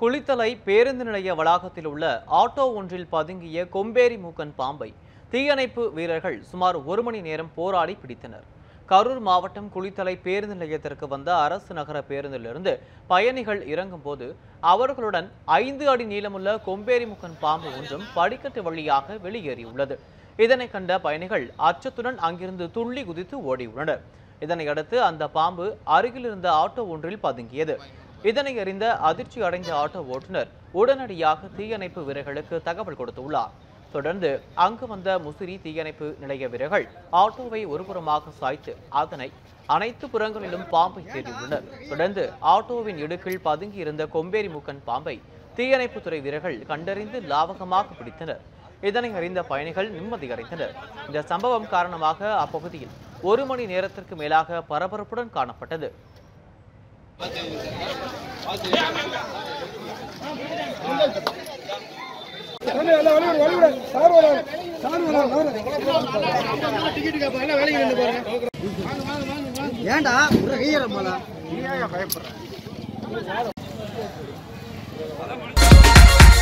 குளித்தலை பேருந்து நிலைய வளாகத்தில் உள்ள ஆட்டோ ஒன்றில் பதுங்கிய கொம்பேரி மூக்கன் பாம்பை தீயணைப்பு வீரர்கள் சுமார் ஒரு மணி நேரம் போராடி பிடித்தனர் கரூர் மாவட்டம் குளித்தலை பேருந்து நிலையத்திற்கு வந்த அரசு நகர பேருந்திலிருந்து பயணிகள் இறங்கும்போது அவர்களுடன் ஐந்து அடி நீளமுள்ள கொம்பேரி முக்கன் பாம்பு ஒன்றும் படிக்கட்டு வழியாக வெளியேறியுள்ளது இதனை கண்ட பயணிகள் அச்சத்துடன் அங்கிருந்து துள்ளி குதித்து ஓடியுள்ளனர் இதனை அடுத்து அந்த பாம்பு அருகில் இருந்த ஆட்டோ ஒன்றில் பதுங்கியது இதனை அறிந்த அதிர்ச்சி அடைந்த ஆட்டோ ஓட்டுநர் உடனடியாக தீயணைப்பு வீரர்களுக்கு தகவல் கொடுத்துள்ளார் தொடர்ந்து அங்கு வந்த முசிறி தீயணைப்பு நிலைய வீரர்கள் ஆட்டோவை ஒருபுறமாக சாய்த்து அதனை அனைத்து புறங்களிலும் பாம்பை தேடியுள்ளனர் தொடர்ந்து ஆட்டோவின் இடுக்கில் பதுங்கி இருந்த கொம்பேரி மூக்கன் பாம்பை தீயணைப்புத்துறை வீரர்கள் கண்டறிந்து லாவகமாக பிடித்தனர் இதனை அறிந்த பயணிகள் நிம்மதியடைந்தனர் இந்த சம்பவம் காரணமாக அப்பகுதியில் ஒரு மணி நேரத்திற்கு மேலாக பரபரப்புடன் காணப்பட்டது ஏன்டா ஒரு கையறமாலா பயப்படுறேன்